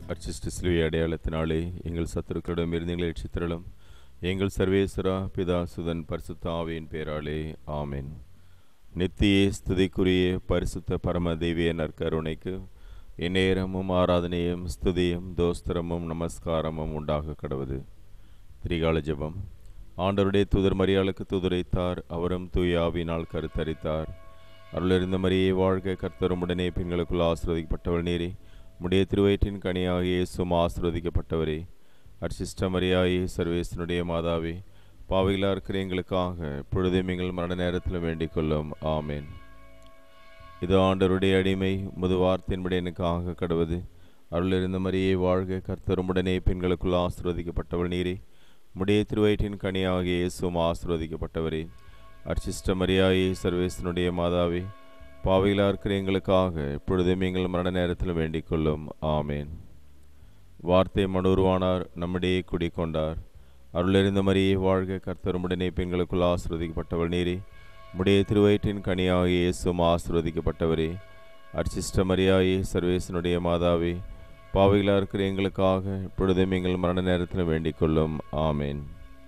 அச்சிஷ்ட சிலுவை அடையாளத்தினாலே எங்கள் சத்துருக்களிடம் இருந்து எங்களை ரட்சித்திரளும் எங்கள் சர்வேஸ்வரா பிதா சுதன் பரிசுத்த ஆவியின் பேராலே ஆமென் நித்திய ஸ்துதிக்குரிய பரிசுத்த பரம தெய்வீய நற்கருணைக்கு இந்நேரமும் ஆராதனையும் ஸ்துதியும் தோஸ்திரமும் நமஸ்காரமும் உண்டாக கடவுது திரிகால ஜெபம் ஆண்டவருடைய தூதர் மரியாளுக்கு தூதுரைத்தார் அவரும் தூய ஆவியினால் கருத்தரித்தார் அருளிருந்த மரியை வாழ்க கர்த்தருமுடனே பெண்களுக்குள் ஆசிர்வதிக்கப்பட்டவள் நீரே உடைய திருவயிற்றின் கனியாக இயேசும் ஆசிர்வதிக்கப்பட்டவரே அர்ச்சிஷ்ட மரியாயே சர்வேசனுடைய மாதாவே பாவைகளாக இருக்கிற எங்களுக்காக இப்பொழுதும் எங்கள் மரண நேரத்தில் வேண்டிக் கொள்ளும் ஆமேன் இது ஆண்டவருடைய அடிமை முது வார்த்தையின்படி எனக்காக கடவுது அருளிருந்த மரியை வாழ்க கர்த்தருமுடனே பெண்களுக்குள் ஆசிர்வதிக்கப்பட்டவள் நீரே உடைய திருவயிற்றின் கனியாக இயேசும் ஆசிர்வதிக்கப்பட்டவரே அர்ச்சிஷ்ட மரியாயே சர்வேசனுடைய மாதாவே பாவைகளாக இருக்கிற எங்களுக்காக இப்பொழுதும் எங்கள் மரண நேரத்தில் வேண்டிக் கொள்ளும் ஆமேன் வார்த்தை மனுருவானார் நம்மிடையே குடிக்கொண்டார் அருளறிந்த மரியே வாழ்க கர்த்தருமுடனே பெண்களுக்குள் ஆசிர்வதிக்கப்பட்டவள் நீரே உடைய திருவயிற்றின் கனியாக இயேசும் ஆசிர்வதிக்கப்பட்டவரே அர்ச்சிஷ்ட மரியாயே சர்வேசனுடைய மாதாவே பாவைகளாக இருக்கிற எங்களுக்காக இப்பொழுதும் எங்கள் மரண நேரத்தில் வேண்டிக் கொள்ளும் ஆமேன்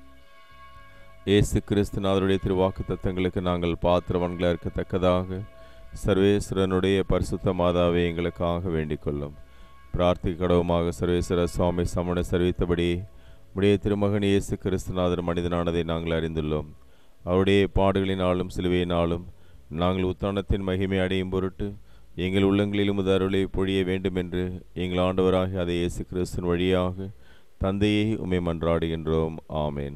இயேசு கிறிஸ்துநாதருடைய திருவாக்கு தத்தங்களுக்கு நாங்கள் பாத்திரவன்களாக இருக்கத்தக்கதாக சர்வேஸ்வரனுடைய பரிசுத்த மாதாவை எங்களுக்காக வேண்டிக் கொள்ளும் பிரார்த்திக்க கடவுமாக சர்வேஸ்வர சுவாமி சமண சரிவித்தபடி உடைய திருமகன் இயேசு கிறிஸ்துநாதர் மனிதனானதை நாங்கள் அறிந்துள்ளோம் அவருடைய பாடுகளினாலும் சிலுவையினாலும் நாங்கள் உத்தானத்தின் மகிமை அடையும் பொருட்டு எங்கள் உள்ளங்களிலும் உமது அருளை பொழிய வேண்டும் என்று எங்கள் ஆண்டவராக அதை இயேசு கிறிஸ்துவின் வழியாக தந்தையை உமை மன்றாடுகின்றோம் ஆமேன்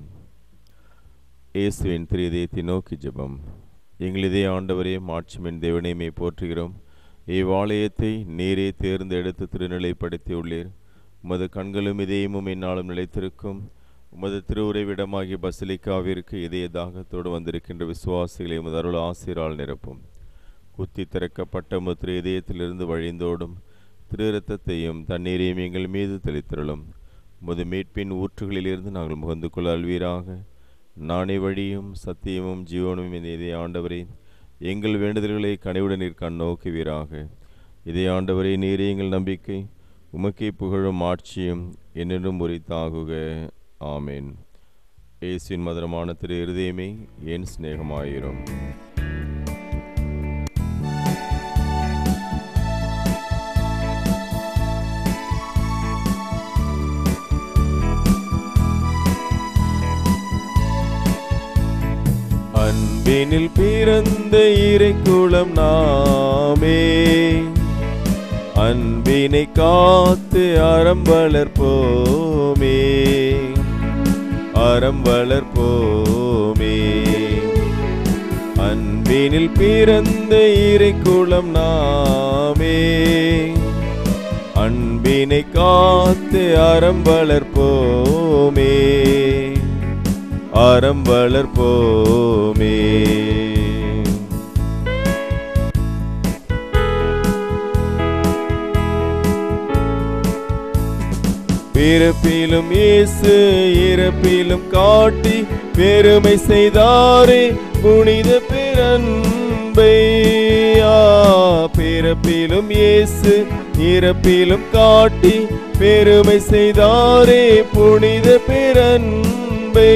இயேசுவின் திரியதயத்தை நோக்கி ஜெபம் எங்கள் இதே ஆண்டவரே மாட்சிமின் தேவனையுமே போற்றுகிறோம் இவ்வாலயத்தை நீரே தேர்ந்தெடுத்து திருநிலைப்படுத்தியுள்ளீர் உமது கண்களும் இதயமும் என்னாலும் நிலைத்திருக்கும் உமது திருவுரைவிடமாகிய பசிலிக்காவிற்கு இதய தாகத்தோடு வந்திருக்கின்ற விசுவாசிகளை உமது அருள் ஆசிரால் நிரப்பும் குத்தி திறக்கப்பட்ட உமது திரு இதயத்திலிருந்து வழிந்தோடும் திரு இரத்தத்தையும் தண்ணீரையும் எங்கள் மீது தெளித்திரளும் உமது மீட்பின் ஊற்றுகளிலிருந்து நாங்கள் முகந்து கொள்ள அல்வீராக நானே வழியும் சத்தியமும் ஜீவனும் என் இதே ஆண்டவரே எங்கள் வேண்டுதல்களை கனிவுடன் நீர் கண் நோக்குவீராக இதே ஆண்டவரே நீரே எங்கள் நம்பிக்கை உமக்கே புகழும் ஆட்சியும் என்னென்றும் உரித்தாகுக ஆமேன் இயேசுவின் மதுரமான திரு இருதயமே ஏன் சிநேகமாயிரும் அன்பினில் பிறந்த இறைக்குளம் நாமே அன்பினை காத்து அறம் வளர்ப்போமே அறம் வளர்ப்போமே அன்பினில் பிறந்த இறைக்குளம் நாமே அன்பினை காத்து அறம் வளர்ப்போமே அறம் வளர்ப்போமே பிறப்பிலும் இயேசு இறப்பிலும் காட்டி பெருமை செய்தாரே புனித பிறன்பை ஆ, பிறப்பிலும் இயேசு இறப்பிலும் காட்டி பெருமை செய்தாரே புனித பிறன்பை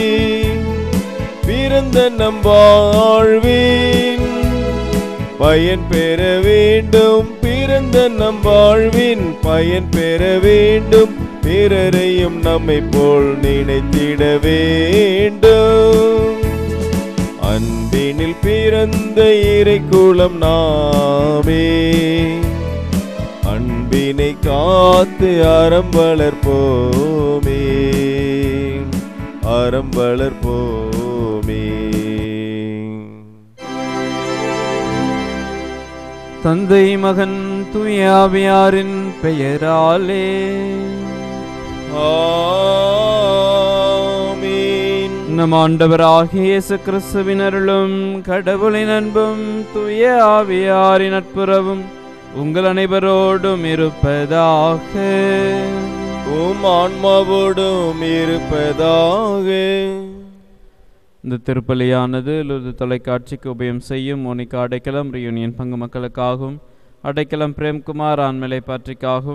பிறந்த நம் வாழ்வின் பயன் பெற வேண்டும் பிறந்த நம் வாழ்வின் பயன் பெற வேண்டும் பிறரையும் நம்மை போல் நினைத்திட வேண்டும் அன்பினில் பிறந்த இறைக்குளம் நாமே அன்பினை காத்து அறம் வளர்ப்போமே அறம் வளர்ப்போமே தந்தை மகன் தூயாவியாரின் பெயராலே ஆமீன் நம் ஆண்டவராகிய இயேசு கிறிஸ்துவின் அருளும் கடவுளின் அன்பும் தூய ஆவியாரின் நட்புறவும் உங்கள் அனைவரோடும் இருப்பதாக உம் ஆன்மாவோடும் இருப்பதாக இந்த திருப்பலியானது லூது தொலைக்காட்சிக்கு உபயம் செய்யும் மோனிகா அடைக்கலம் ரியூனியன் பங்கு மக்களுக்காகவும் அடைக்கலம் பிரேம்குமார் ஆண்மலை பாற்றிக்காகவும்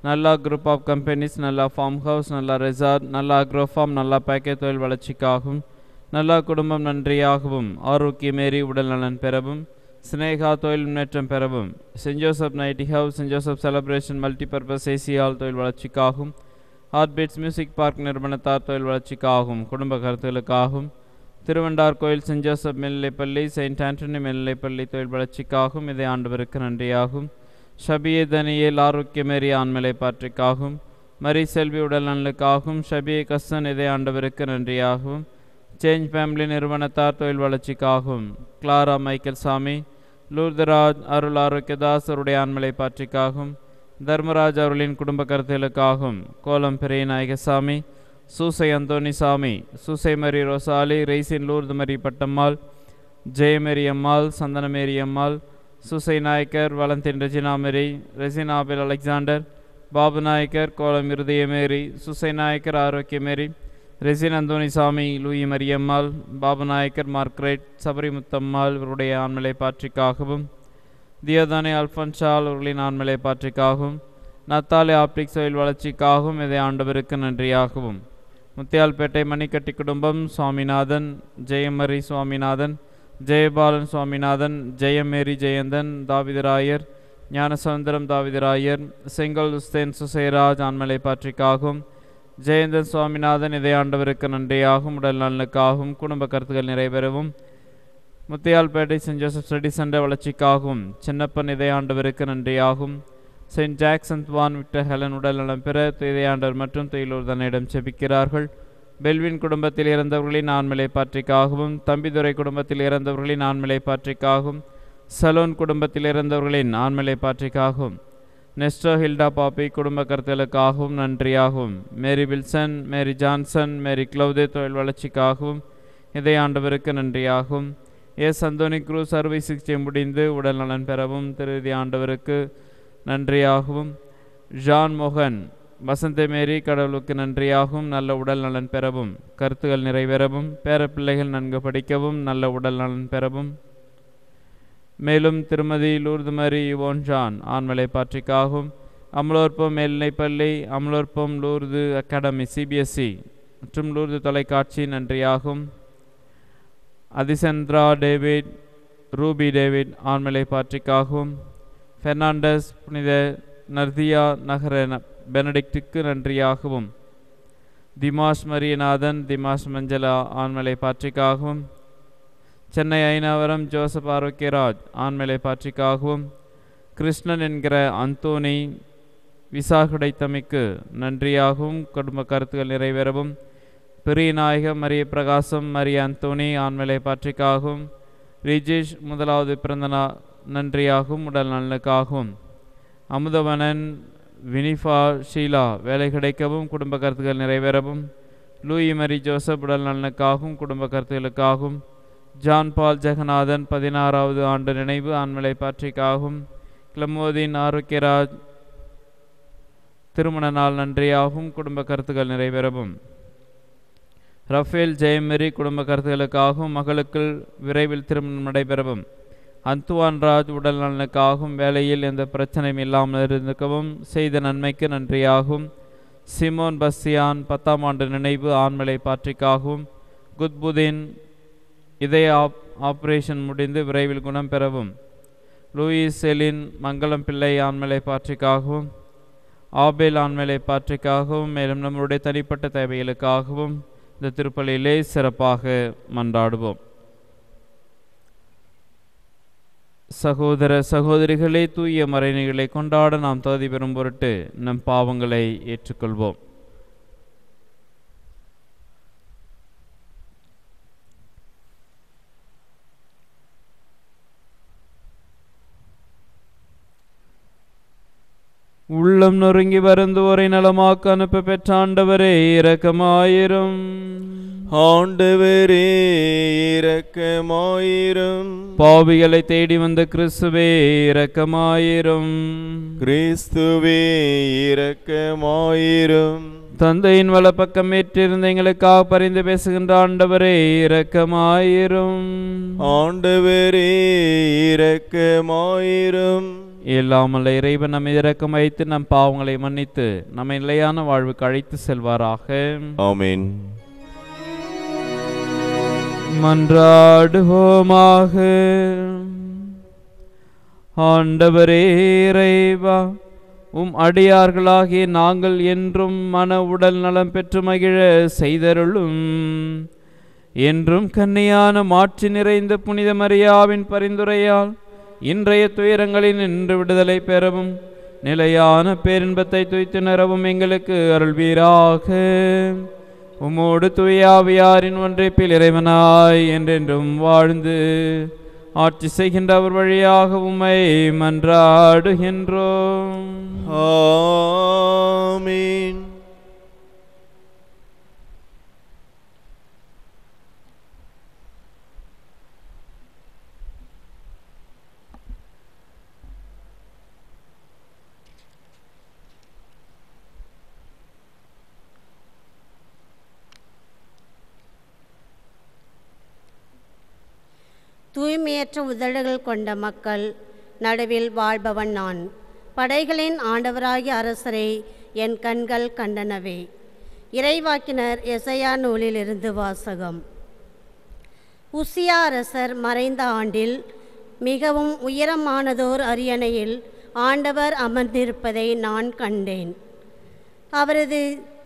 நல்லா குரூப் ஆஃப் கம்பெனிஸ் நல்லா ஃபார்ம் ஹவுஸ் நல்லா ரெசார்ட் நல்லா அக்ரோ ஃபார்ம் நல்லா பேக்கெட் தொழில் வளர்ச்சிக்காகவும் நல்லா குடும்பம் நன்றியாகவும் ஆரோக்கியமேறி உடல் நலன் பெறவும் சினேகா தொழில் முன்னேற்றம் பெறவும் saint Joseph nighty house saint Joseph celebration multipurpose ஏசியால் தொழில் வளர்ச்சிக்காகவும் ஹார்ட் பீட்ஸ் மியூசிக் பார்க் நிறுவனத்தார் தொழில் வளர்ச்சிக்காகவும் குடும்ப கருத்துகளுக்காகவும் திருவண்டார் கோயில் சென்ட் ஜோசப் மேல்நிலைப்பள்ளி செயின்ட் ஆண்டனி மேல்நிலைப்பள்ளி தொழில் வளர்ச்சிக்காகவும் இதை ஆண்டவருக்கு நன்றியாகும் ஷபியே தனியேல் ஆரோக்கியமேறி ஆண்மலை பாற்றிக்காகவும் மரி செல்வி உடல் நலனுக்காகவும் ஷபியே கசன் இதை ஆண்டவருக்கு நன்றியாகவும் சேஞ்ச் ஃபேமிலி நிறுவனத்தார் தொழில் வளர்ச்சிக்காகவும் கிளாரா மைக்கேல் சாமி லூர்தராஜ் அருள் ஆரோக்கியதாஸ் அவருடைய ஆண்மலை பாற்றிக்காகவும் தர்மராஜ் அவர்களின் குடும்ப கருத்துகளுக்காகவும் கோலம் பெரிய நாயகசாமி சூசை அந்தோணி சாமி சூசை மரி ரோசாலி ரெய்சின் Lourdu Mari Pattammal Jayamary Ammal Santhanamary Ammal Susai Naicker Valentine Regina Mary ரெசினாபில் அலெக்சாண்டர் பாபு நாயக்கர் கோலம் இருதயமேரி சுசை நாயக்கர் ஆரோக்கியமேரி ரெசின் அந்தோணிசாமி லூயி மரியம்மாள் பாபு நாயக்கர் மார்க்ரெட் சபரிமுத்தம்மாள் இவருடைய ஆண்மலை பாற்றிக்காகவும் தியோதானே அல்பன்ஷால் அவர்களின் ஆண்மலை பாற்றிக்காகவும் நத்தாலே ஆப்டிக்ஸ் தொழில் வளர்ச்சிக்காகவும் இதை ஆண்டவருக்கு நன்றியாகவும் முத்தியால்பேட்டை மணிக்கட்டி குடும்பம் சுவாமிநாதன் ஜெயமரி சுவாமிநாதன் ஜெயபாலன் சுவாமிநாதன் ஜெயமேரி ஜெயந்தன் தாவிதராயர் ஞானசமுந்தரம் தாவிதராயர் செங்கல் உஸ்தேன் சுசேராஜ் ஆண்மலை பாற்றிக்காகவும் ஜெயந்தன் சுவாமிநாதன் இதை ஆண்டவருக்கு நன்றியாகும் உடல் நலனுக்காகவும் குடும்ப கருத்துக்கள் நிறைவேறவும் Muthialpet saint Joseph study centre வளர்ச்சிக்காகவும் சின்னப்பன் இதை ஆண்டவருக்கு நன்றியாகும் செயின்ட் ஜாக்சன் வான் விக்டர் ஹெலன் உடல் நலம் பெற துயதையாண்டவர் மற்றும் துயிலூர் தன்னிடம் செபிக்கிறார்கள் பெல்வின் குடும்பத்தில் இறந்தவர்களின் ஆண்மலை பாற்றிக்காகவும் தம்பிதுரை குடும்பத்தில் இறந்தவர்களின் ஆண்மலை பாற்றிக்காகவும் சலோன் குடும்பத்தில் இறந்தவர்களின் ஆண்மலை பாற்றிக்காகவும் நெஸ்டோ ஹில்டா பாப்பி குடும்ப கருத்துகளுக்காகவும் நன்றியாகவும் மேரி வில்சன் மேரி ஜான்சன் மேரி கிளவுதே தொழில் வளர்ச்சிக்காகவும் இதை ஆண்டவருக்கு நன்றியாகும் எஸ் அந்தோனி குரூஸ் அறுவை சிகிச்சை முடிந்து உடல் நலன் பெறவும் திருதி ஆண்டவருக்கு நன்றியாகவும் ஜான் மோகன் வசந்த மேரி கடவுளுக்கு நன்றியாகவும் நல்ல உடல் நலன் பெறவும் கருத்துகள் நிறைவேறவும் பேரப்பிள்ளைகள் நன்கு படிக்கவும் நல்ல உடல் நலன் பெறவும் மேலும் திருமதி லூர்து மரி யுவோன் ஜான் ஆண்மலை பாற்றிக்காகவும் அமலோற்பம் மேல்நிலைப்பள்ளி அமலோற்பம் லூர்து அகாடமி சிபிஎஸ்சி மற்றும் லூர்து தொலைக்காட்சி நன்றியாகும் அதிசந்திரா டேவிட் ரூபி டேவிட் ஆண்மலை பாற்றிக்காகவும் பெர்னாண்டஸ் புனித நர்தியா நகர ந- பெனடிக்டுக்கு நன்றியாகவும் திமாஷ் மரியநாதன் திமாஷ் மஞ்சளா ஆண்மலை பாற்றிக்காகவும் சென்னை ஐநாவரம் ஜோசப் ஆரோக்கியராஜ் ஆண்மலை பாற்றிக்காகவும் கிருஷ்ணன் என்கிற அந்தோனி விசா கிடைத்தமைக்கு நன்றியாகவும் குடும்ப கருத்துக்கள் நிறைவேறவும் பெரிய நாயகம் மரிய பிரகாசம் மரிய அந்தோனி ஆண்மலை பாற்றிக்காகவும் ரிஜேஷ் முதலாவது பிறந்த நா நன்றியாகவும் உடல் நலனுக்காகவும் அமுதவனன் வினிஃபா ஷீலா வேலை கிடைக்கவும் குடும்ப கருத்துக்கள் நிறைவேறவும் லூயி மரி ஜோசப் உடல் நலனுக்காகவும் குடும்ப கருத்துக்களுக்காகவும் ஜான் பால் ஜெகநாதன் பதினாறாவது ஆண்டு நினைவு ஆண்மலை பாற்றிக்காகவும் கிளமோதின் ஆரோக்கியராஜ் திருமண நாள் நன்றியாகவும் குடும்ப கருத்துக்கள் நிறைவேறவும் ரஃபேல் ஜெயமெரி குடும்ப கருத்துக்களுக்காகவும் மகளுக்கு விரைவில் திருமணம் நடைபெறவும் அந்துவான் ராஜ் உடல் நலனுக்காகவும் வேலையில் எந்த பிரச்சனையும் இல்லாமல் இருக்கவும் செய்த நன்மைக்கு நன்றியாகவும் சிமோன் பஸ்ஸியான் பத்தாம் ஆண்டு நினைவு ஆண்மலை பாற்றிக்காகவும் குத்புதீன் இதய ஆப் ஆபரேஷன் முடிந்து விரைவில் குணம் பெறவும் லூயிஸ் செலின் மங்களம் பிள்ளை ஆண்மலை பாற்றிக்காகவும் ஆபேல் ஆண்மலை பாற்றிக்காகவும் மேலும் நம்முடைய தனிப்பட்ட தேவைகளுக்காகவும் இந்த திருப்பலியிலே சிறப்பாக மன்றாடுவோம் சகோதர சகோதரிகளே தூய மறைநிகளை கொண்டாட நாம் தகுதி பெறும் பொருட்டு நம் பாவங்களை ஏற்றுக்கொள்வோம் உள்ளம் நொறுங்கி வருந்துவோரை நலமாக்க அனுப்ப பெற்ற ஆண்டவரே இரக்கமாயிரும் ஆண்டவரே இரக்கமாயிரும் பாவிகளை தேடி வந்த கிறிஸ்துவே இரக்கமாயிரும் கிறிஸ்துவே இரக்கமாயிரும் தந்தையின் வலப்பக்கம் ஏற்றிருந்த எங்களுக்காக பரிந்து பேசுகின்ற ஆண்டவரே இரக்கமாயிரும் ஆண்டவரே இரக்கமாயிரும் இல்லாமல் இறைவன் நம்மை இறக்கம் வைத்து நம் பாவங்களை மன்னித்து நம்மை நிலையான வாழ்வுக்கு அழைத்து செல்வாராக ஆமென் மன்றாடுவோமாக ஆண்டவரே இறைவா உம் அடியார்களாகிய நாங்கள் என்றும் மன உடல் நலம் பெற்று மகிழ செய்தருளும் என்றும் கன்னியான மாட்சி நிறைந்த புனித மரியாவின் பரிந்துரையால் இன்றைய துயரங்களில் நின்று விடுதலை பெறவும் நிலையான பேரின்பத்தை துய்த்து நிறவும் எங்களுக்கு அருள்வீராக உம்மோடு தூயாவியாரின் ஒன்றைப்பில் இறைவனாய் என்றென்றும் வாழ்ந்து ஆட்சி செய்கின்ற அவர் வழியாக உம்மை மன்றாடுகின்றோம் ஆமென் தூய்மையற்ற உதடுகள் கொண்ட மக்கள் நடுவில் வாழ்பவன் நான் படைகளின் ஆண்டவராகிய அரசரை என் கண்கள் கண்டனவே இறைவாக்கினர் எசையா நூலிலிருந்து வாசகம் உசியா அரசர் மறைந்த ஆண்டில் மிகவும் உயரமானதோர் அரியணையில் ஆண்டவர் அமர்ந்திருப்பதை நான் கண்டேன் அவரது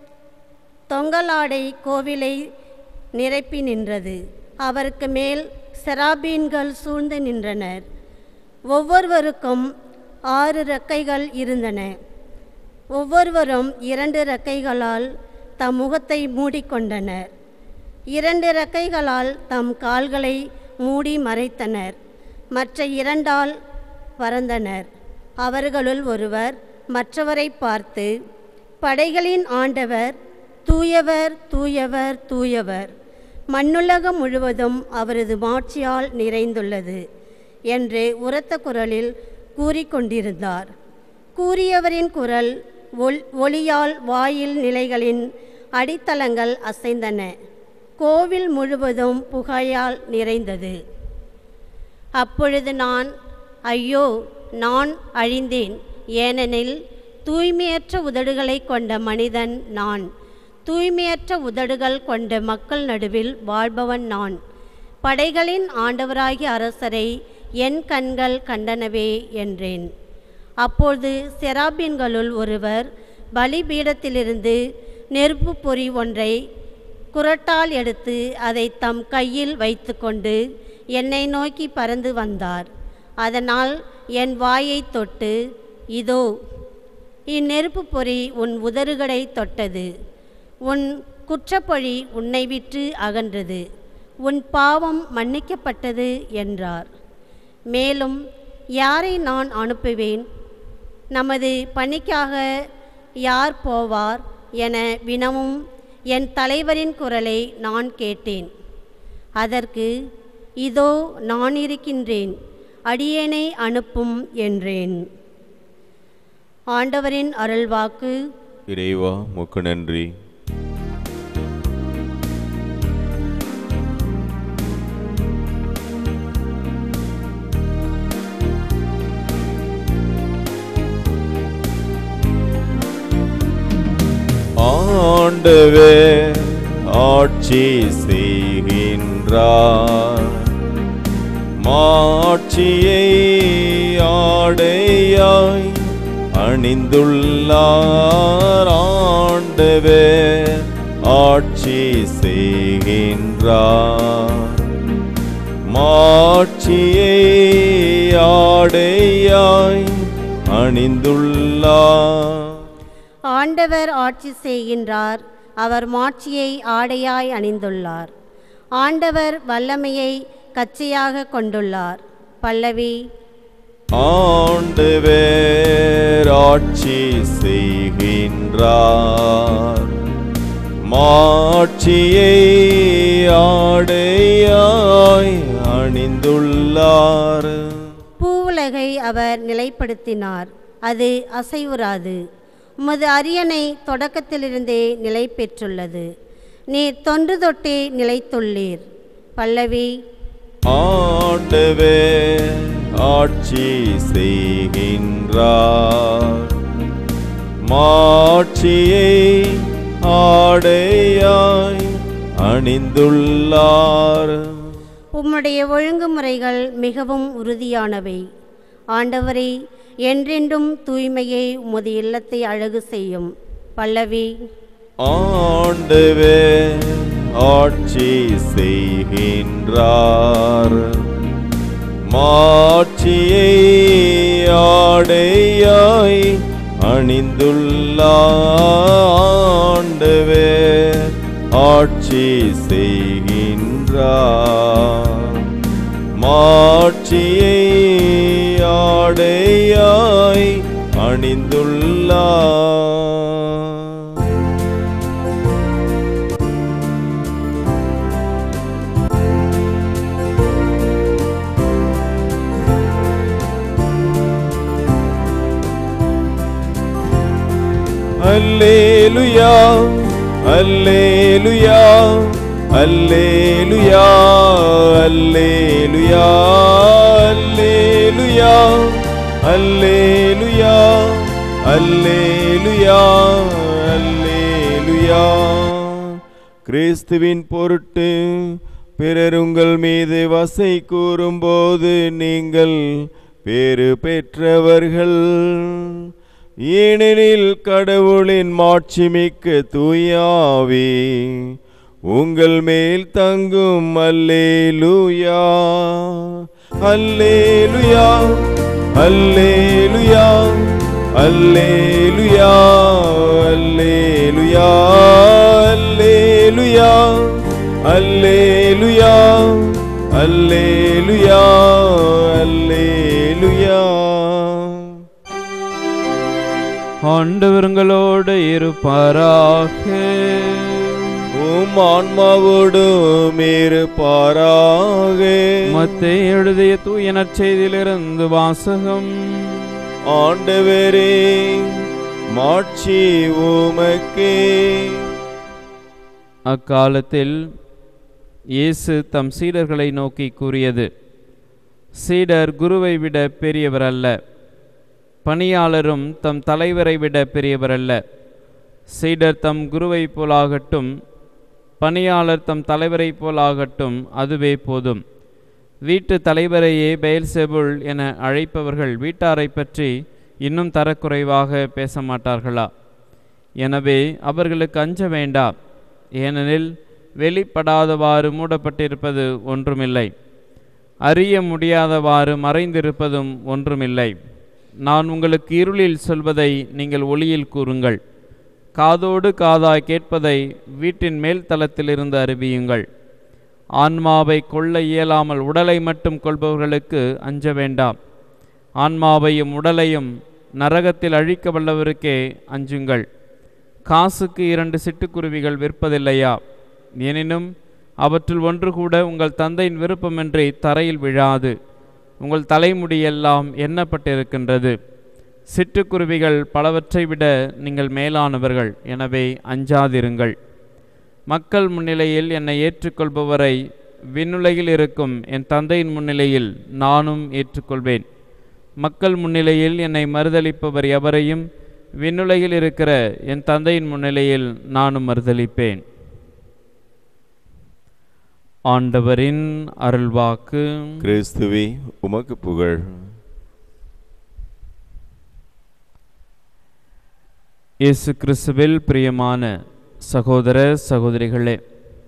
தொங்கலாடை கோவிலை நிரப்பி நின்றது அவருக்கு மேல் செராபீன்கள் சூழ்ந்து நின்றனர் ஒவ்வொருவருக்கும் ஆறு ரெக்கைகள் இருந்தன ஒவ்வொருவரும் இரண்டு ரெக்கைகளால் தம் முகத்தை மூடிக்கொண்டனர் இரண்டு ரெக்கைகளால் தம் கால்களை மூடி மறைத்தனர் மற்ற இரண்டால் பறந்தனர் அவர்களுள் ஒருவர் மற்றவரை பார்த்து படைகளின் ஆண்டவர் தூயவர் தூயவர் தூயவர் மண்ணுலகம் முழுவதும் அவரது மாட்சியால் நிறைந்துள்ளது என்று உரத்த குரலில் கூறிக்கொண்டிருந்தார் கூறியவரின் குரல் ஒல் ஒளியால் வாயில் நிலைகளின் அடித்தளங்கள் அசைந்தன கோவில் முழுவதும் புகையால் நிறைந்தது அப்பொழுது நான் ஐயோ நான் அழிந்தேன் ஏனெனில் தூய்மையற்ற உதடுகளை கொண்ட மனிதன் நான் தூய்மையற்ற உதடுகள் கொண்ட மக்கள் நடுவில் வாழ்பவன் நான் படைகளின் ஆண்டவராகிய அரசரை என் கண்கள் கண்டனவே என்றேன் அப்பொழுது செராபின்களுள் ஒருவர் பலிபீடத்திலிருந்து நெருப்பு பொறி ஒன்றை குரட்டால் எடுத்து அதை தம் கையில் வைத்துக்கொண்டு என்னை நோக்கி பறந்து வந்தார் அதனால் என் வாயை தொட்டு இதோ இந்நெருப்பு பொறி உன் உதறுகளை தொட்டது உன் குற்றப்பழி உன்னை விட்டு அகன்றது உன் பாவம் மன்னிக்கப்பட்டது என்றார் மேலும் யாரை நான் அனுப்புவேன் நமது பணிக்காக யார் போவார் என வினவும் என் தலைவரின் குரலை நான் கேட்டேன் அதற்கு இதோ நான் இருக்கின்றேன் அடியேனை அனுப்பும் என்றேன் ஆண்டவரின் அருள்வாக்கு இறைவா முக்கு நன்றி ஆண்டவே ஆட்சி செய்கின்றார் மாட்சியை ஆடையாய் அணிந்துள்ளார் ஆண்டவே ஆட்சி செய்கின்றார் மாட்சியை ஆடையாய் அணிந்துள்ளார் ஆண்டவர் ஆட்சி செய்கின்றார் அவர் மாட்சியை ஆடையாய் அணிந்துள்ளார் ஆண்டவர் வல்லமையை கச்சையாக கொண்டுள்ளார் பல்லவி ஆண்டவர் ஆட்சி செய்கின்றார் மாட்சியை ஆடையாய் அணிந்துள்ளார் பூவுலகை அவர் நிலைப்படுத்தினார் அது அசைவுறாது உமது அரியணை தொடக்கத்திலிருந்தே நிலை பெற்றுள்ளது நீர் தொன்று தொட்டே நிலைத்துள்ளீர் பல்லவி ஆண்டவர் ஆட்சி செய்கின்றார் செய்கின்றார் மாட்சியை ஆடையாய் அணிந்துள்ளார் உம்முடைய ஒழுங்குமுறைகள் மிகவும் உறுதியானவை ஆண்டவரே என்றென்றும் தூய்மையை உமது இல்லத்தை அழகு செய்யும் பல்லவி ஆண்டவே ஆட்சி செய்கின்றார் மாட்சியை ஆடையாய் அணிந்துள்ளாண்டவே ஆட்சி செய்கின்றார் மாட்சியை ஆடையாய் அணிந்துள்ளார் அல்லேலுயா அல்லேலுயா அல்லேலுயா அல்லேலுயா அல்லேலுயா அல்லேலுயா அல்லேலுயா அல்லேலுயா கிறிஸ்துவின் பொருட்டு பிறர் உங்கள் மீது வசை கூறும்போது நீங்கள் பேறு பெற்றவர்கள் ஏனெனில் கடவுளின் மாட்சிமிக்க தூயாவி உங்கள் மேல் தங்கும் அல்லேலுயா அல்லேலுயா அல்லேலுயா அல்லேலுயா அல்லேலுயா அல்லேலுயா அல்லேலுயா அல்லேலுயா அல்லேலுயா ஆண்டவர்களோடு இருப்பாராக உம் ஆன்மாவோடும் இருப்பாராக மத்தேயு எழுதிய தூய நற்செய்தியிலிருந்து வாசகம் ஆண்டவரே மாட்சி உமக்கே அக்காலத்தில் இயேசு தம் சீடர்களை நோக்கி கூறியது சீடர் குருவை விட பெரியவர் அல்ல பணியாளரும் தம் தலைவரை விட பெரியவர் அல்ல சீடர் தம் குருவைப் போலாகட்டும் பணியாளர் தம் தலைவரைப் போலாகட்டும் அதுவே போதும் வீட்டு தலைவரையே பெயல்செபுல் என அழைப்பவர்கள் வீட்டாரைப் பற்றி இன்னும் தரக்குறைவாக பேச மாட்டார்களா எனவே அவர்களுக்கு அஞ்ச வேண்டாம் ஏனெனில் வெளிப்படாதவாறு மூடப்பட்டிருப்பது ஒன்றுமில்லை அறிய முடியாதவாறு மறைந்திருப்பதும் ஒன்றுமில்லை நான் உங்களுக்கு இருளில் சொல்வதை நீங்கள் ஒளியில் கூறுங்கள் காதோடு காதாய் கேட்பதை வீட்டின் மேல் தளத்திலிருந்து அறிவியுங்கள் ஆன்மாவை கொள்ள இயலாமல் உடலை மட்டும் கொள்பவர்களுக்கு அஞ்ச வேண்டாம் ஆன்மாவையும் உடலையும் நரகத்தில் அழிக்க வல்லவருக்கே அஞ்சுங்கள் காசுக்கு இரண்டு சிட்டுக்குருவிகள் விற்பதில்லையா எனினும் அவற்றுள் ஒன்று கூட உங்கள் தந்தையின் விருப்பமின்றி தரையில் விழாது உங்கள் தலைமுடியெல்லாம் எண்ணப்பட்டிருக்கின்றது சிட்டுக்குருவிகள் பலவற்றை விட நீங்கள் மேலானவர்கள் எனவே அஞ்சாதிருங்கள் மக்கள் முன்னிலையில் என்னை ஏற்றுக்கொள்பவரை விண்ணுலகில் இருக்கும் என் தந்தையின் முன்னிலையில் நானும் ஏற்றுக்கொள்வேன் மக்கள் முன்னிலையில் என்னை மறுதலிப்பவர் எவரையும் விண்ணுலகில் இருக்கிற என் தந்தையின் முன்னிலையில் நானும் மறுதலிப்பேன் ஆண்டவரின் அருள்வாக்கு கிறிஸ்துவே உமக்கு புகழ் இயேசு கிறிஸ்துவில் பிரியமான சகோதர சகோதரிகளே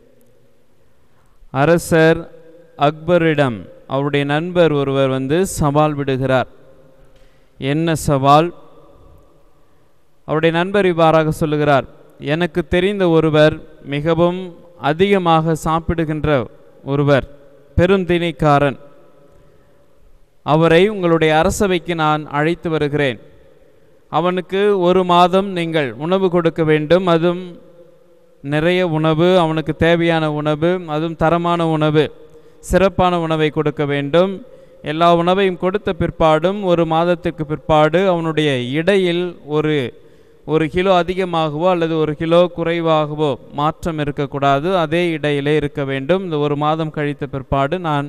அரசர் அக்பரிடம் அவருடைய நண்பர் ஒருவர் வந்து சவால் விடுகிறார் என்ன சவால் அவருடைய நண்பர் இவ்வாறாக சொல்லுகிறார் எனக்கு தெரிந்த ஒருவர் மிகவும் அதிகமாக சாப்பிடுகின்ற ஒருவர் பெருந்திணைக்காரன் அவரை உங்களுடைய அரசவைக்கு நான் அழைத்து வருகிறேன் அவனுக்கு ஒரு மாதம் நீங்கள் உணவு கொடுக்க வேண்டும் அதுவும் நிறைய உணவு அவனுக்கு தேவையான உணவு அதுவும் தரமான உணவு சிறப்பான உணவை கொடுக்க வேண்டும் எல்லா உணவையும் கொடுத்த பிற்பாடும் ஒரு மாதத்துக்கு பிற்பாடு அவனுடைய இடையில் ஒரு ஒரு கிலோ அதிகமாகவோ அல்லது ஒரு கிலோ குறைவாகவோ மாற்றம் இருக்கக்கூடாது அதே இடையிலே இருக்க வேண்டும் இந்த ஒரு மாதம் கழித்த பிற்பாடு நான்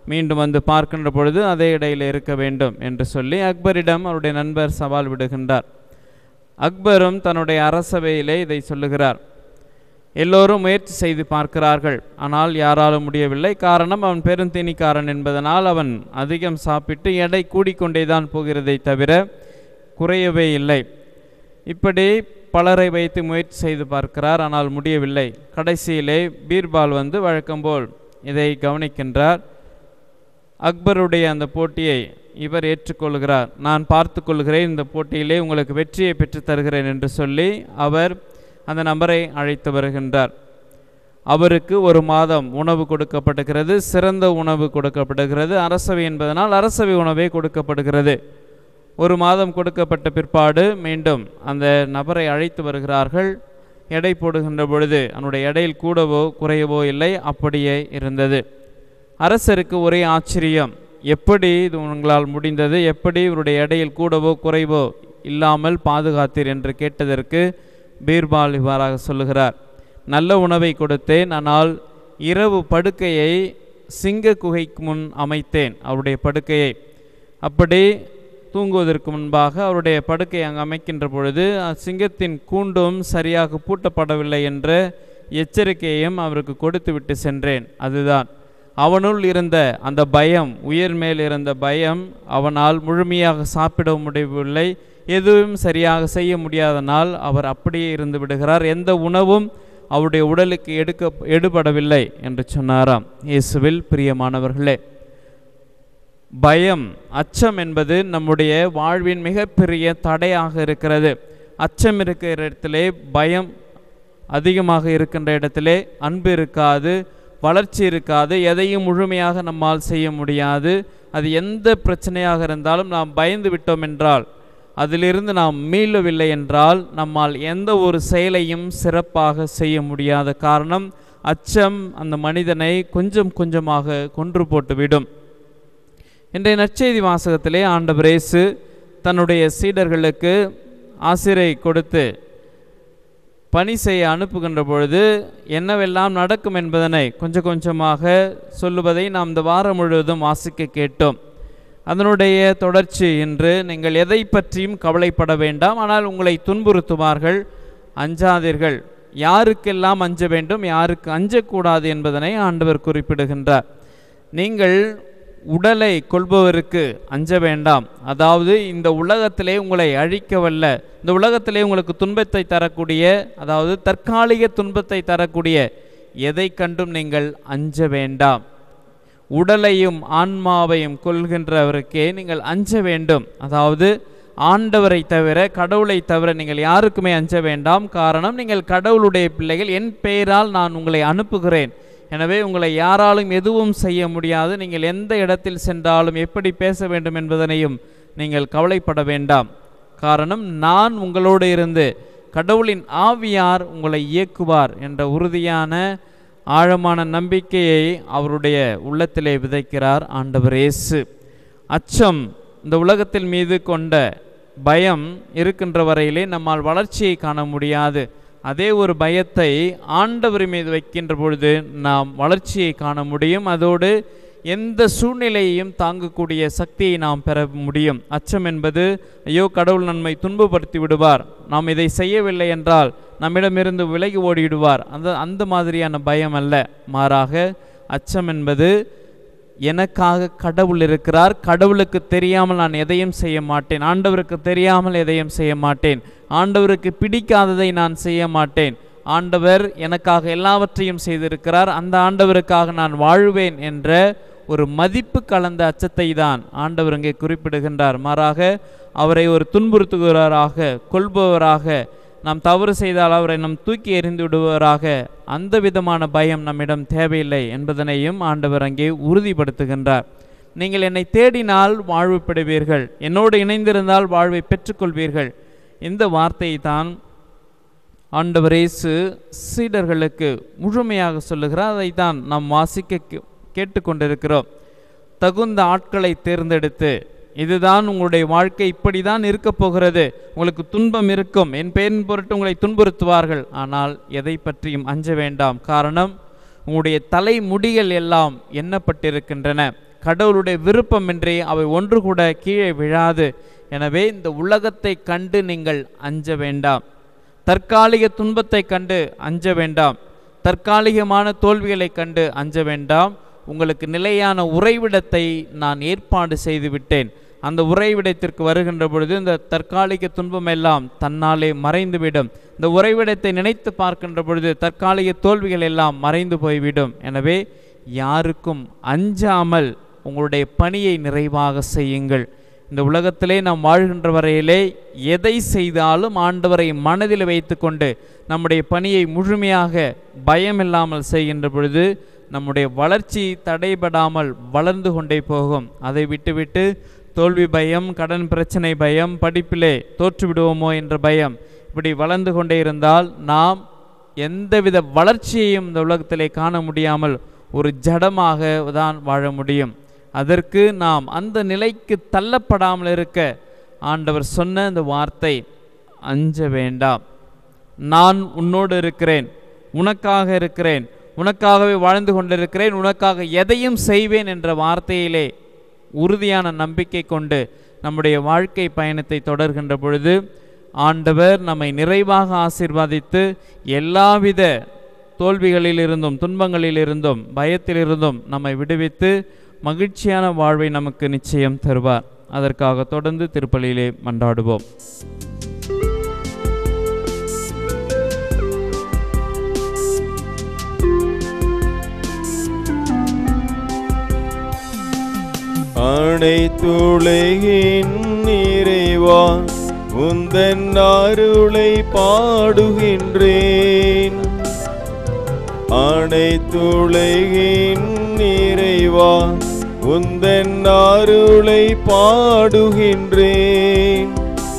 மீண்டும் வந்து பார்க்கின்ற பொழுது அதே இடையில் இருக்க வேண்டும் என்று சொல்லி அக்பரிடம் அவருடைய நண்பர் சவால் விடுகின்றார் அக்பரும் தன்னுடைய அரசவையிலே இதை சொல்லுகிறார் எல்லோரும் முயற்சி செய்து பார்க்கிறார்கள் ஆனால் யாராலும் முடியவில்லை காரணம் அவன் பெருந்தீனிக்காரன் என்பதனால் அவன் அதிகம் சாப்பிட்டு எடை கூடிக்கொண்டே தான் போகிறதை தவிர குறையவே இல்லை இப்படி பலரை வைத்து முயற்சி செய்து பார்க்கிறார் ஆனால் முடியவில்லை கடைசியிலே பீர்பால் வந்து வழக்கம்போல் இதை கவனிக்கின்றார் அக்பருடைய அந்த போட்டியை இவர் ஏற்றுக்கொள்கிறார் நான் பார்த்து கொள்கிறேன் இந்த போட்டியிலே உங்களுக்கு வெற்றியை பெற்றுத் தருகிறேன் என்று சொல்லி அவர் அந்த நபரை அழைத்து வருகின்றார் அவருக்கு ஒரு மாதம் உணவு கொடுக்கப்படுகிறது சிறந்த உணவு கொடுக்கப்படுகிறது அரசவை என்பதனால் அரசவை உணவே கொடுக்கப்படுகிறது ஒரு மாதம் கொடுக்கப்பட்ட பிற்பாடு மீண்டும் அந்த நபரை அழைத்து வருகிறார்கள் எடை போடுகின்ற பொழுது அவனுடைய எடையில் கூடவோ குறையவோ இல்லை அப்படியே இருந்தது அரசருக்கு ஒரே ஆச்சரியம் எப்படி இது உங்களால் முடிந்தது எப்படி இவருடைய எடையில் கூடவோ குறைவோ இல்லாமல் பாதுகாத்தீர் என்று கேட்டதற்கு பீர்பால் இவ்வாறாக சொல்லுகிறார் நல்ல உணவை கொடுத்தேன் ஆனால் இரவு படுக்கையை சிங்க குகைக்கு முன் அமைத்தேன் அவருடைய படுக்கையை அப்படி தூங்குவதற்கு முன்பாக அவருடைய படுக்கை அங்கு அமைக்கின்ற பொழுது சிங்கத்தின் கூண்டும் சரியாக பூட்டப்படவில்லை என்ற எச்சரிக்கையையும் அவருக்கு கொடுத்து விட்டு சென்றேன் அதுதான் அவனுள் இருந்த அந்த பயம் உயிர் மேல் இருந்த பயம் அவனால் முழுமையாக சாப்பிட முடியவில்லை எதுவும் சரியாக செய்ய முடியாதனால் அவர் அப்படியே இருந்து விடுகிறார் எந்த உணவும் அவருடைய உடலுக்கு எடுக்க எடுபடவில்லை என்று சொன்னாராம் இயேசுவில் பிரியமானவர்களே பயம் அச்சம் என்பது நம்முடைய வாழ்வின் மிகப்பெரிய தடையாக இருக்கிறது அச்சம் இருக்கிற இடத்திலே பயம் அதிகமாக இருக்கின்ற இடத்திலே அன்பு இருக்காது வளர்ச்சி இருக்காது எதையும் முழுமையாக நம்மால் செய்ய முடியாது அது எந்த பிரச்சனையாக இருந்தாலும் நாம் பயந்து விட்டோம் என்றால் அதிலிருந்து நாம் மீளவில்லை என்றால் நம்மால் எந்த ஒரு செயலையும் சிறப்பாக செய்ய முடியாத காரணம் அச்சம் அந்த மனிதனை கொஞ்சம் கொஞ்சமாக கொன்று போட்டுவிடும் இன்றைய நற்செய்தி வாசகத்திலே ஆண்டவர் இயேசு தன்னுடைய சீடர்களுக்கு ஆசிரை கொடுத்து பணி செய்ய அனுப்புகின்ற பொழுது என்னவெல்லாம் நடக்கும் என்பதனை கொஞ்சம் கொஞ்சமாக சொல்லுவதை நாம் இந்த வாரம் முழுவதும் வாசிக்க கேட்டோம் அதனுடைய தொடர்ச்சி என்று நீங்கள் எதை பற்றியும் கவலைப்பட வேண்டாம் ஆனால் உங்களை துன்புறுத்துவார்கள் அஞ்சாதீர்கள் யாருக்கெல்லாம் அஞ்ச வேண்டும் யாருக்கு அஞ்சக்கூடாது என்பதனை ஆண்டவர் குறிப்பிடுகின்றார் நீங்கள் உடலை கொள்பவருக்கு அஞ்ச வேண்டாம் அதாவது இந்த உலகத்திலே உங்களை அழிக்கவல்ல இந்த உலகத்திலே உங்களுக்கு துன்பத்தை தரக்கூடிய அதாவது தற்காலிக துன்பத்தை தரக்கூடிய எதை கண்டும் நீங்கள் அஞ்ச வேண்டாம் உடலையும் ஆன்மாவையும் கொள்கின்றவருக்கே நீங்கள் அஞ்ச வேண்டும் அதாவது ஆண்டவரை தவிர கடவுளை தவிர நீங்கள் யாருக்குமே அஞ்ச வேண்டாம் காரணம் நீங்கள் கடவுளுடைய பிள்ளைகள் என் பெயரால் நான் உங்களை அனுப்புகிறேன் எனவே உங்களை யாராலும் எதுவும் செய்ய முடியாது நீங்கள் எந்த இடத்தில் சென்றாலும் எப்படி பேச வேண்டும் என்பதனையும் நீங்கள் கவலைப்பட வேண்டாம் காரணம் நான் உங்களோடு இருந்து கடவுளின் ஆவியார் உங்களை இயக்குவார் என்ற உறுதியான ஆழமான நம்பிக்கையை அவருடைய உள்ளத்திலே விதைக்கிறார் ஆண்டவர் இயேசு அச்சம் இந்த உலகத்தின் மீது கொண்ட பயம் இருக்கின்ற வரையிலே நம்மால் வளர்ச்சியை காண முடியாது அதே ஒரு பயத்தை ஆண்டவர் மீது வைக்கின்ற பொழுது நாம் வளர்ச்சியை காண முடியும் அதோடு எந்த சூழ்நிலையையும் தாங்கக்கூடிய சக்தியை நாம் பெற முடியும் அச்சம் என்பது ஐயோ கடவுள் நன்மை துன்பப்படுத்தி விடுவார் நாம் இதை செய்யவில்லை என்றால் நம்மிடமிருந்து விலகி ஓடிவிடுவார் அந்த அந்த மாதிரியான பயம் அல்ல மாறாக அச்சம் என்பது எனக்காக கடவுள் இருக்கிறார் கடவுளுக்கு தெரியாமல் நான் எதையும் செய்ய மாட்டேன் ஆண்டவருக்கு தெரியாமல் எதையும் செய்ய மாட்டேன் ஆண்டவருக்கு பிடிக்காததை நான் செய்ய மாட்டேன் ஆண்டவர் எனக்காக எல்லாவற்றையும் செய்திருக்கிறார் அந்த ஆண்டவருக்காக நான் வாழ்வேன் என்ற ஒரு மதிப்பு கலந்த அச்சத்தை தான் ஆண்டவர் இங்கே குறிப்பிடுகின்றார் மாறாக அவரை ஒரு துன்புறுத்துகிறவராக கொள்பவராக நாம் தவறு செய்தால் அவரை நம் தூக்கி எறிந்து விடுவராக அந்த விதமான பயம் நம்மிடம் தேவையில்லை என்பதனையும் ஆண்டவர் அங்கே உறுதிப்படுத்துகின்றார் நீங்கள் என்னை தேடினால் வாழ்வு பெறுவீர்கள் என்னோடு இணைந்திருந்தால் வாழ்வை பெற்றுக்கொள்வீர்கள் இந்த வார்த்தையை தான் ஆண்டவர் இயேசு சீடர்களுக்கு முழுமையாக சொல்லுகிறார் அதை தான் நாம் வாசிக்க கே- கேட்டுக்கொண்டிருக்கிறோம் தகுந்த ஆட்களை தேர்ந்தெடுத்து இதுதான் உங்களுடைய வாழ்க்கை இப்படி தான் இருக்கப் போகிறது உங்களுக்கு துன்பம் இருக்கும் என் பேரின் பொருட்டு உங்களை துன்புறுத்துவார்கள் ஆனால் எதை பற்றியும் அஞ்ச வேண்டாம் காரணம் உங்களுடைய தலைமுடிகள் எல்லாம் எண்ணப்பட்டிருக்கின்றன கடவுளுடைய விருப்பமின்றி அவை ஒன்று கூட கீழே விழாது எனவே இந்த உலகத்தை கண்டு நீங்கள் அஞ்ச வேண்டாம் தற்காலிக துன்பத்தை கண்டு அஞ்ச வேண்டாம் தற்காலிகமான தோல்விகளை கண்டு அஞ்ச வேண்டாம் உங்களுக்கு நிலையான உறைவிடத்தை நான் ஏற்பாடு செய்து விட்டேன் அந்த உறைவிடத்திற்கு வருகின்ற பொழுது இந்த தற்காலிக துன்பம் எல்லாம் தன்னாலே மறைந்துவிடும் இந்த உறைவிடத்தை நினைத்து பார்க்கின்ற பொழுது தற்காலிக தோல்விகள் எல்லாம் மறைந்து போய்விடும் எனவே யாருக்கும் அஞ்சாமல் உங்களுடைய பணியை நிறைவாக செய்யுங்கள் இந்த உலகத்திலே நாம் வாழ்கின்ற வரையிலே எதை செய்தாலும் ஆண்டவரை மனதில் வைத்துக்கொண்டு நம்முடைய பணியை முழுமையாக பயமில்லாமல் செய்கின்ற பொழுது நம்முடைய வளர்ச்சி தடைபடாமல் வளர்ந்து கொண்டே போகும் அதை விட்டுவிட்டு தோல்வி பயம் கடன் பிரச்சனை பயம் படிப்பிலே தோற்றுவிடுவோமோ என்ற பயம் இப்படி வளர்ந்து கொண்டே இருந்தால் நாம் எந்தவித வளர்ச்சியையும் இந்த உலகத்திலே காண முடியாமல் ஒரு ஜடமாக தான் வாழ முடியும் அதற்கு நாம் அந்த நிலைக்கு தள்ளப்படாமல் இருக்க ஆண்டவர் சொன்ன இந்த வார்த்தை அஞ்ச வேண்டாம் நான் உன்னோடு இருக்கிறேன் உனக்காக இருக்கிறேன் உனக்காகவே வாழ்ந்து கொண்டிருக்கிறேன் உனக்காக எதையும் செய்வேன் என்ற வார்த்தையிலே உறுதியான நம்பிக்கை கொண்டு நம்முடைய வாழ்க்கை பயணத்தை தொடர்கின்ற பொழுது ஆண்டவர் நம்மை நிறைவாக ஆசீர்வதித்து எல்லாவித தோல்விகளிலிருந்தும் துன்பங்களிலிருந்தும் பயத்திலிருந்தும் நம்மை விடுவித்து மகிழ்ச்சியான வாழ்வை நமக்கு நிச்சயம் தருவார் அதற்காக தொடர்ந்து திருப்பலியிலே மன்றாடுவோம் அனைத்துலகின் நிறைவா உந்தன் அருளை பாடுகின்றேன் அனைத்துலகின் நிறைவா உந்தன் அருளை பாடுகின்றேன்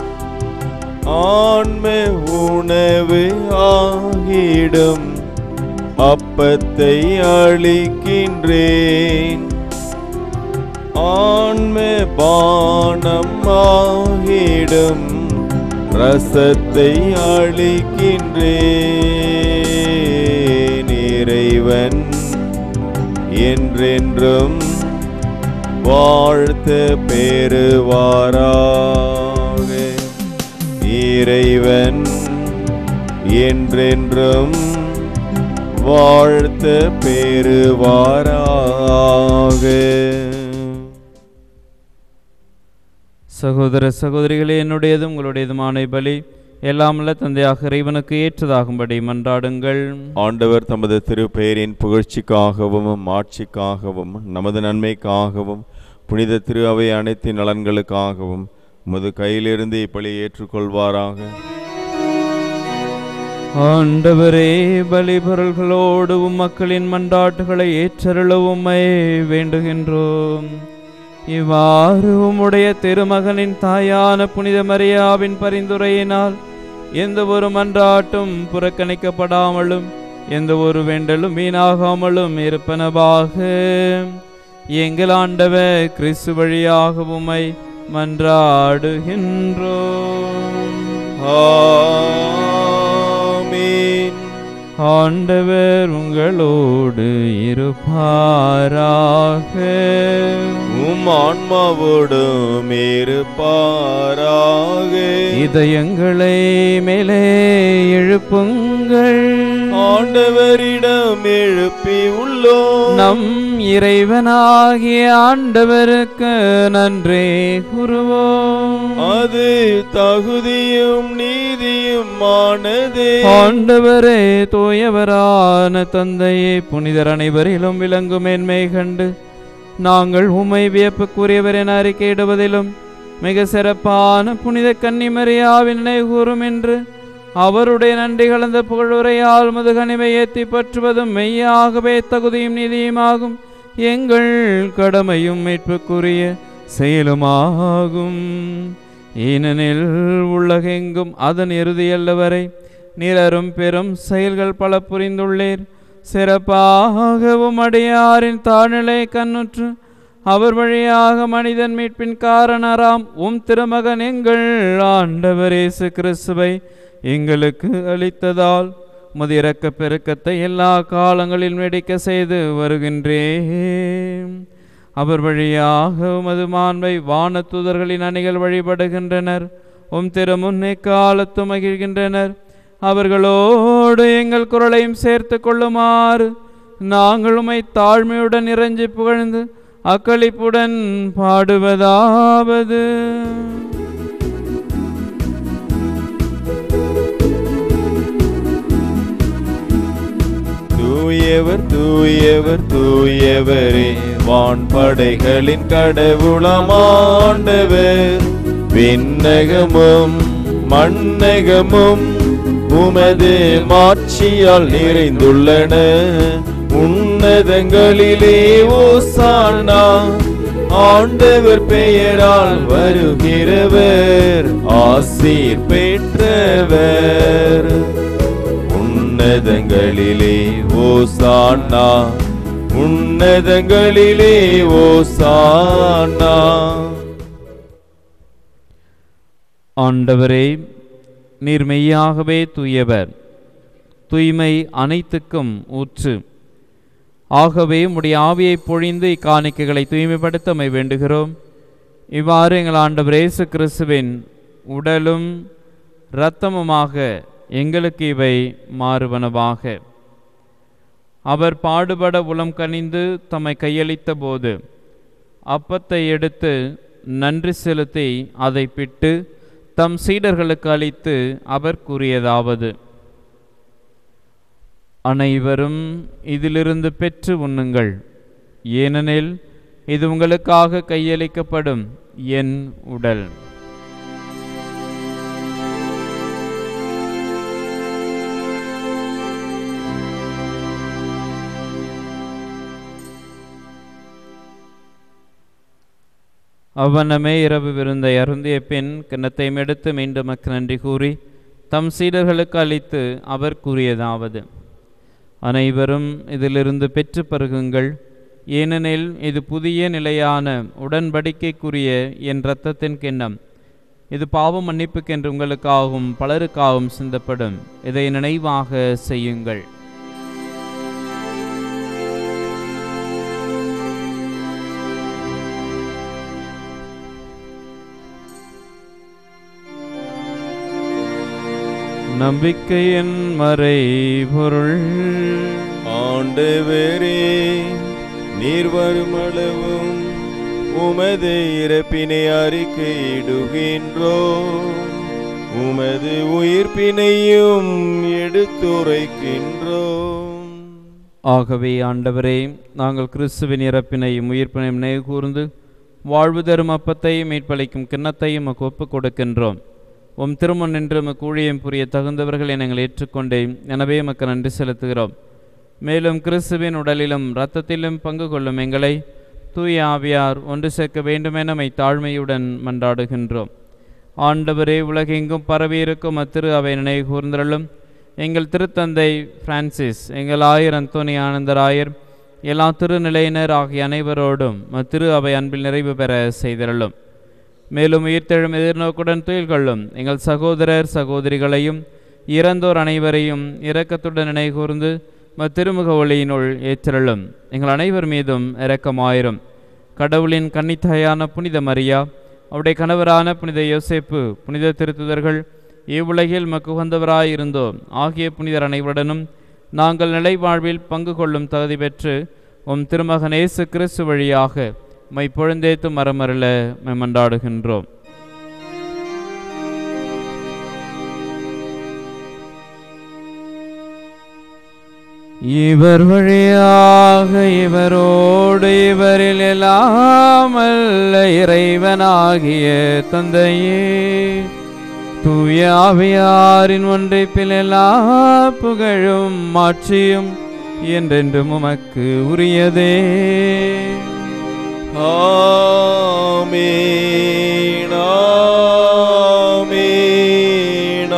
ஆன்ம உணவு ஆகிடும் அப்பத்தை அளிக்கின்றேன் ஆன்ம பானம் ஆகிடும் ரசத்தை அளிக்கின்றேன் இறைவன் என்றென்றும் வாழ்த்து பெறுவாராக இறைவன் என்றென்றும் வாழ்த்து பெறுவாராக சகோதர சகோதரிகளே என்னுடையதும் உங்களுடையதுமான பலி எல்லாமல்ல தந்தையாக இறைவனுக்கு ஏற்றதாகும்படி மன்றாடுங்கள் ஆண்டவர் தமது திருப்பெயரின் புகழ்ச்சிக்காகவும் மாட்சிக்காகவும் நமது நன்மைக்காகவும் புனித திரு அவை அனைத்து நலன்களுக்காகவும் உமது கையிலிருந்து இப்பலி ஏற்றுக்கொள்வாராக ஆண்டவரே பலி பொருள்களோடு உம் மக்களின் மன்றாட்டுகளை ஏற்றருள உம்மை வேண்டுகின்றோம் இவ்வாறு உம்முடைய திருமகனின் தாயான புனித மரியாவின் பரிந்துரையினால் எந்த ஒரு மன்றாட்டும் புறக்கணிக்கப்படாமலும் எந்த ஒரு வேண்டலும் வீணாகாமலும் இருப்பனவாக எங்கள் ஆண்டவர் கிறிஸ்து வழியாக உம்மை மன்றாடுகின்றோம் ஆமீன் ஆண்டவர் உங்களோடு இருப்பாராக உம் ஆன்மாவோடும் இருப்பாராக இதயங்களை மேலே எழுப்புங்கள் ஆண்டவரிடம் எழுப்பி உள்ளோம் நம் இறைவனாகிய ஆண்டவருக்கு நன்றே கூறுவோம் அது தகுதியும் நீதியும் ஆனதே ஆண்டவரே தூயவரான தந்தையே புனிதர் அனைவரிலும் விளங்கும் மேன்மை கண்டு நாங்கள் உம்மை வியப்புக்குரியவர் என அறிக்கையிடுவதிலும் மிக சிறப்பான புனித கன்னிமரியாவின் நினைவு கூறும் என்று அவருடைய நன்றி கலந்த புகழுரையால் முதுகனிமை ஏத்தி பற்றுவதும் மெய்யாகவே தகுதியும் நீதியுமாகும் எங்கள் கடமையும் மீட்புக்குரிய செயலுமாகும் ஏனெனில் உலகெங்கும் அதன் இறுதியல்ல வரை நிலரும் பெரும் செயல்கள் பல புரிந்துள்ளீர் சிறப்பாகவும் அடியாரின் தாழ்நிலை கண்ணுற்று அவர் வழியாக மனிதன் மீட்பின் காரணராம் உம் திருமகன் எங்கள் ஆண்டவர் இயேசு கிறிஸ்துவை எங்களுக்கு அளித்ததால் உமது இரக்க பெருக்கத்தை எல்லா காலங்களிலும் வெடிக்க செய்து வருகின்றேன் அவர் வழியாக உமது மாண்பை வானத்துதர்களின் அணிகள் வழிபடுகின்றனர் உம் திருமுன்னே காலத்து மகிழ்கின்றனர் அவர்களோடு எங்கள் குரலையும் சேர்த்து கொள்ளுமாறு நாங்கள் உமை தாழ்மையுடன் இறைஞ்சி புகழ்ந்து அக்களிப்புடன் பாடுவதாவது தூயவர் தூயவர் தூயவரே வான்படைகளின் கடவுளமாண்டவர் விண்ணகமும் மண்ணகமும் உமது மாட்சியால் நிறைந்துள்ளன உன்னதங்களிலே ஓசானா ஆண்டவர் பெயரால் வருகிறவர் ஆசீர் பெற்றவர் உன்னதங்களிலே ஓசானா உன்னதங்களிலே ஓசானா ஆண்டவரே நீர் மெய்யாகவே தூயவர் தூய்மை அனைத்துக்கும் ஊற்று ஆகவே உம்முடைய ஆவியை பொழிந்து இக்காணிக்கைகளை தூய்மைப்படுத்த மை வேண்டுகிறோம் இவ்வாறு எங்கள் ஆண்டவர் இயேசு கிறிஸ்துவின் உடலும் இரத்தமுமாக எங்களுக்கு இவை மாறுவனவாக அவர் பாடுபட உளம் கனிந்து தம்மை கையளித்த போது அப்பத்தை எடுத்து நன்றி செலுத்தி அதை பிட்டு தம் சீடர்களுக்கு அளித்து அவர் கூறியதாவது அனைவரும் இதிலிருந்து பெற்று உண்ணுங்கள் ஏனெனில் இது உங்களுக்காக கையளிக்கப்படும் என் உடல் அவ்வண்ணமே இரவு விருந்தை அருந்திய பின் கிண்ணத்தையும் எடுத்து மீண்டும் மக்கு நன்றி கூறி தம் சீடர்களுக்கு அளித்து அவர் கூறியதாவது அனைவரும் இதிலிருந்து பெற்று பருகுங்கள் ஏனெனில் இது புதிய நிலையான உடன்படிக்கைக்குரிய என் இரத்தத்தின் கிண்ணம் இது பாவ மன்னிப்புக்கென்று உங்களுக்காகவும் பலருக்காகவும் சிந்தப்படும் இதை நினைவாக செய்யுங்கள் நம்பிக்கையின் மறை பொருள் ஆண்டவரே நீர் வருமளவும் உமது இறப்பினை அறிக்கையிடுகின்றோம் உமது உயிர்ப்பினையும் எடுத்துரைக்கின்றோம் ஆகவே ஆண்டவரே நாங்கள் கிறிஸ்துவின் இறப்பினையும் உயிர்ப்பினையும் நினைவு கூர்ந்து வாழ்வு தரும் அப்பத்தையும் மீட்பளிக்கும் கிண்ணத்தையும் உமக்கு ஒப்புக் கொடுக்கின்றோம் உம் திருமண் நின்று உமக்கு ஊழியம் புரிய தகுந்தவர்களை நாங்கள் ஏற்றுக்கொண்டே எனவே உமக்கு நன்றி செலுத்துகிறோம் மேலும் கிறிஸ்துவின் உடலிலும் இரத்தத்திலும் பங்கு கொள்ளும் எங்களை தூய ஆவியார் ஒன்று சேர்க்க வேண்டுமென மை தாழ்மையுடன் மன்றாடுகின்றோம் ஆண்டவரே உலகெங்கும் பரவியிருக்கும் அத்திரு அவை நினைவு கூர்ந்தருளும் எங்கள் திருத்தந்தை பிரான்சிஸ் எங்கள் ஆயர் அந்தோனி ஆனந்தராயர் எல்லா திருநிலையினர் ஆகிய அனைவரோடும் திரு அவை அன்பில் நிறைவு பெற செய்திருளும் மேலும் உயிர்த்தெழும் எதிர்நோக்குடன் துயில் கொள்ளும் எங்கள் சகோதரர் சகோதரிகளையும் இறந்தோர் அனைவரையும் இரக்கத்துடன் நினைகூர்ந்து திருமுக ஒளியினுள் ஏற்றலும் எங்கள் அனைவர் மீதும் இரக்கமாயிரும் கடவுளின் கன்னித்தாயான புனித மரியா அவருடைய கணவரான புனித யோசேப்பு புனித திருத்துதர்கள் இவ்வுலகில் மக்குகந்தவராய் இருந்தோம் ஆகிய புனிதர் அனைவருடனும் நாங்கள் நிலை வாழ்வில் பங்கு கொள்ளும் தகுதி பெற்று உம் திருமகன் இயேசு கிறிஸ்து வழியாக மை பொழுந்தேத்து மரமருள மண்டாடுகின்றோம் இவர் வழியாக இவரோடு இவரில் எல்லாமல்ல இறைவனாகிய தந்தையே தூய ஆவியாரின் ஒன்றைப்பில் எல்லா புகழும் மாட்சியும் என்றென்றும் உமக்கு உரியதே ஆமீன் ஆமீன்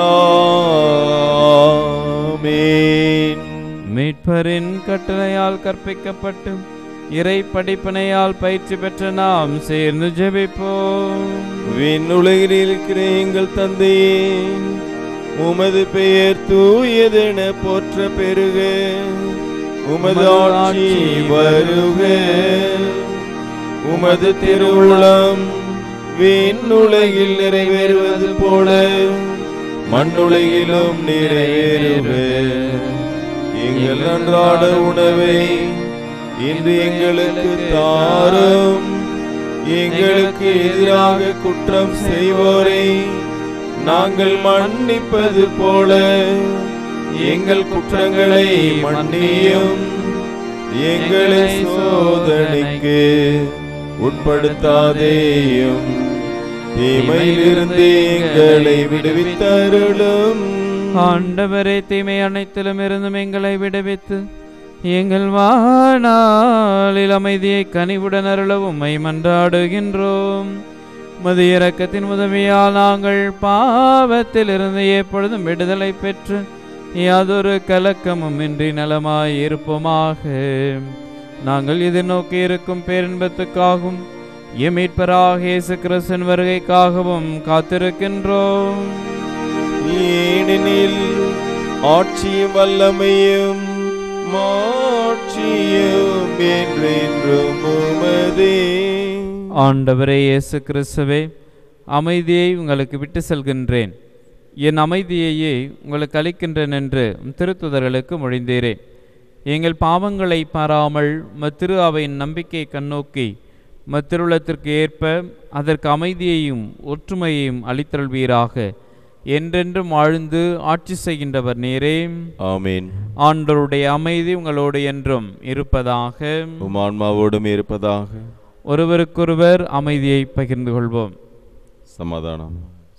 ஆமீன் மீட்பரின் கட்டளையால் கற்பிக்கப்பட்டு இறை படிப்பினையால் பயிற்சி பெற்ற நாம் சேர்ந்து ஜெபிப்போம் விண்ணுலகில் இருக்கிற எங்கள் தந்தையே உமது பெயர் தூயதென போற்ற பெருக உமது ஆட்சி வருக உமது திருவுளம் விண்ணுலகில் நிறைவேறுவது போல மண்ணுலகிலும் நிறைவேறுக எங்கள் அன்றாட உணவை இன்று எங்களுக்கு தாரும் எங்களுக்கு எதிராக குற்றம் செய்வோரை நாங்கள் மன்னிப்பது போல எங்கள் குற்றங்களை மன்னியும் எங்களை சோதனைக்கு உட்படுத்தாதேயும் தீமையிலிருந்து எங்களை விடுவித்தருளும் ஆண்டவரே தீமை அனைத்திலும் இருந்தும் எங்களை விடுவித்து எங்கள் வானாளில் அமைதியை கனிவுடன் அருள உம்மை மன்றாடுகின்றோம் மது இரக்கத்தின் உதவியால் நாங்கள் பாவத்தில் இருந்து எப்பொழுதும் விடுதலை பெற்று யாதொரு கலக்கமும் இன்றி நலமாய் இருப்போமாக நாங்கள் எதிர்நோக்கி இருக்கும் பேரின்பத்துக்காகவும் எம் மீட்பராக இயேசு கிறிஸ்தன் வருகைக்காகவும் காத்திருக்கின்றோம் ஏனெனில் ஆட்சியும் வல்லமையும் மாட்சியும் என்றென்றும் உமதே ஆண்டவரே இயேசு கிறிஸ்துவே அமைதியை உங்களுக்கு விட்டு செல்கின்றேன் என் அமைதியையே உங்களுக்கு அளிக்கின்றேன் என்று உம் திருத்துதர்களுக்கு மொழிந்தீரே எங்கள் பாவங்களை பாராமல் மத்திரு அவையின் நம்பிக்கை கண்ணோக்கி மத்திருளத்திற்கு ஏற்ப அதற்கு அமைதியையும் ஒற்றுமையையும் அளித்தருள்வீராக என்றென்றும் வாழ்ந்து ஆட்சி செய்கின்றவர் நீரே ஆமீன் ஆண்டவருடைய அமைதி உங்களோடு என்றும் இருப்பதாக உம் ஆன்மாவோடும் இருப்பதாக ஒருவருக்கொருவர் அமைதியை பகிர்ந்து கொள்வோம் சமாதானம்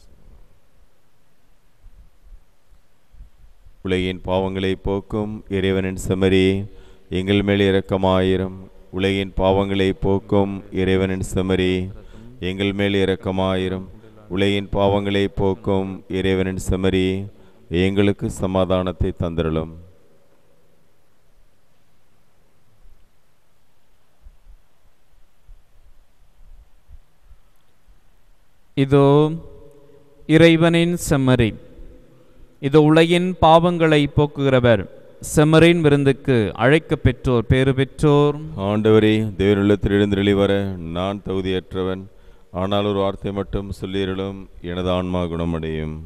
உலகின் பாவங்களை போக்கும் இறைவனின் செமரி எங்கள் மேல் இரக்கமாயிரும் உலகின் பாவங்களை போக்கும் இறைவனின் செமரி எங்கள் மேல் இரக்கமாயிரும் உலகின் பாவங்களை போக்கும் இறைவனின் செமரி எங்களுக்கு சமாதானத்தை தந்திரலும் இதோ இறைவனின் செம்மறி இது உலகின் பாவங்களை போக்குகிறவர் செம்மறின் விருந்துக்கு அழைக்க பெற்றோர் பேறு பெற்றோர் ஆண்டவரே தேவனுள்ளத்தில் எழுந்தருளி வர நான் தகுதியற்றவன் ஆனால் ஒரு வார்த்தை மட்டும் சொல்லியருளும் எனது ஆன்மா குணமடையும்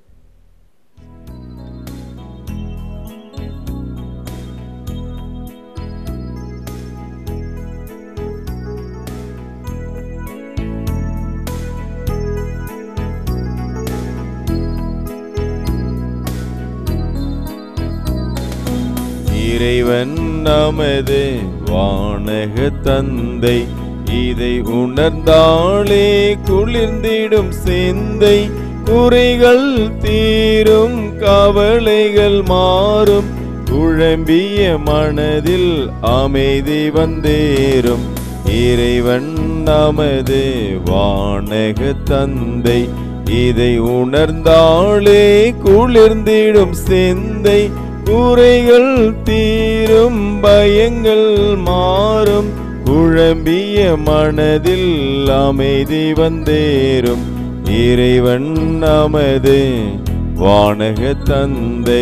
இறைவன் நமது வானக தந்தை இதை உணர்ந்தாலே குளிர்ந்திடும் சிந்தை குறைகள் தீரும் கவலைகள் மாறும் குழம்பிய மனதில் அமைதி வந்தேறும் இறைவன் நமது வானக தந்தை இதை உணர்ந்தாலே குளிர்ந்திடும் சிந்தை குறைகள் தீரும் பயங்கள் மாறும் குழம்பிய மனதில் அமைதி வந்தேறும் இறைவன் நமது வானக தந்தை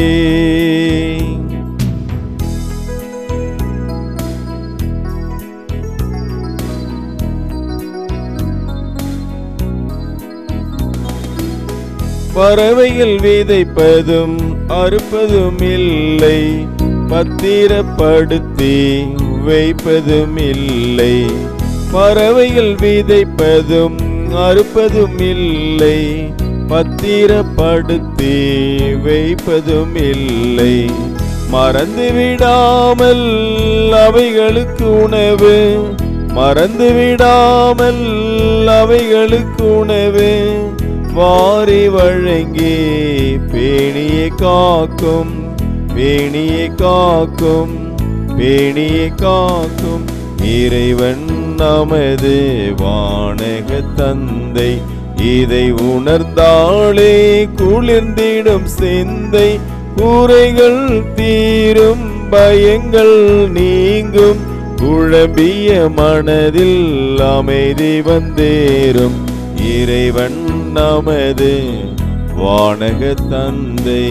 பறவைகள் விதைப்பதும் அறுப்பதும் இல்லை பத்திரப்படுத்தி வைப்பதும் இல்லை பறவைகள் விதைப்பதும் அறுப்பதும் இல்லை பத்திரப்படுத்தி வைப்பதும் இல்லை மறந்து விடாமல் அவைகளுக்கு உணவு மறந்து விடாமல் அவைகளுக்கு உணவு வாரி வழங்கி பேணியை காக்கும் பேணியை காக்கும் பேணியை காக்கும் இறைவன் நமது வானக தந்தை இதை உணர்ந்தாலே குளிர்ந்திடும் சிந்தை கூரைகள் தீரும் பயங்கள் நீங்கும் குழம்பிய மனதில் அமைதி வந்தேறும் இறைவன் நமது வானக தந்தை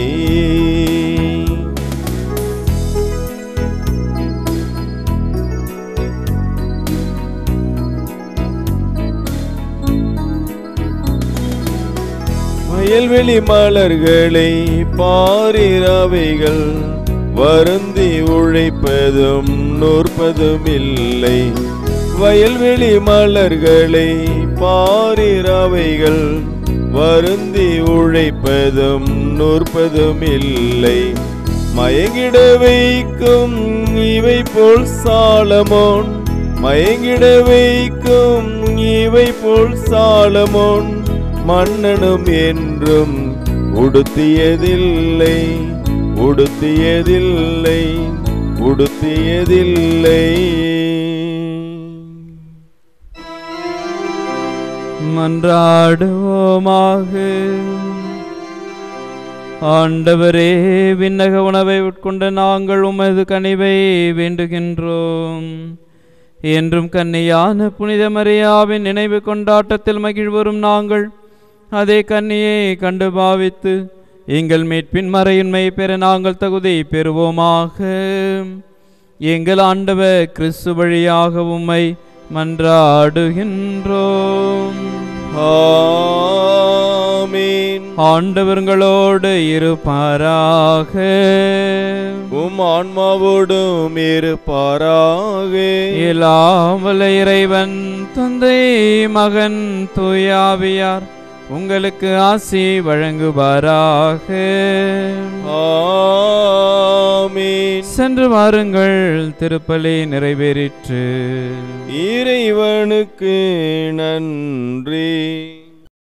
வயல்வெளி மலர்களை பாரிரவைகள் வருந்தி உழைப்பதும் நூற்பதும் இல்லை வயல்வெளி மலர்களை பாரிரவைகள் வருந்தி உழைப்பதும் நூற்பதும் இல்லை மயங்கிட வைக்கும் இவை போல் சாலமோன் மயங்கிட வைக்கும் இவை போல் சாலமோன் மன்னனும் என்றும் உடுத்தியதில்லை உடுத்தியதில்லை உடுத்தியதில்லை மன்றாடுவோமாக ஆண்டவரே விண்ணக உணவை உட்கொண்ட நாங்கள் உமது கனிவை வேண்டுகின்றோம் என்றும் கன்னியான புனித மரியாவின் நினைவு கொண்டாட்டத்தில் மகிழ்வரும் நாங்கள் அதே கன்னியை கண்டு பாவித்து எங்கள் மீட்பின் மறையின்மை பெற நாங்கள் தகுதி பெறுவோமாக எங்கள் ஆண்டவர் கிறிஸ்து வழியாக உம்மை மன்றாடுகின்றோம் ஆமீன் ஆண்டவர்களோடு இருப்பாராக உம் ஆன்மாவோடும் இருப்பாராக எல்லாம் வல்ல இறைவன் தந்தை மகன் தூயாவியார் உங்களுக்கு ஆசி வழங்குவாராக ஆமீன் சென்று வாருங்கள் திருப்பலி நிறைவேறிற்று இறைவனுக்கு நன்றி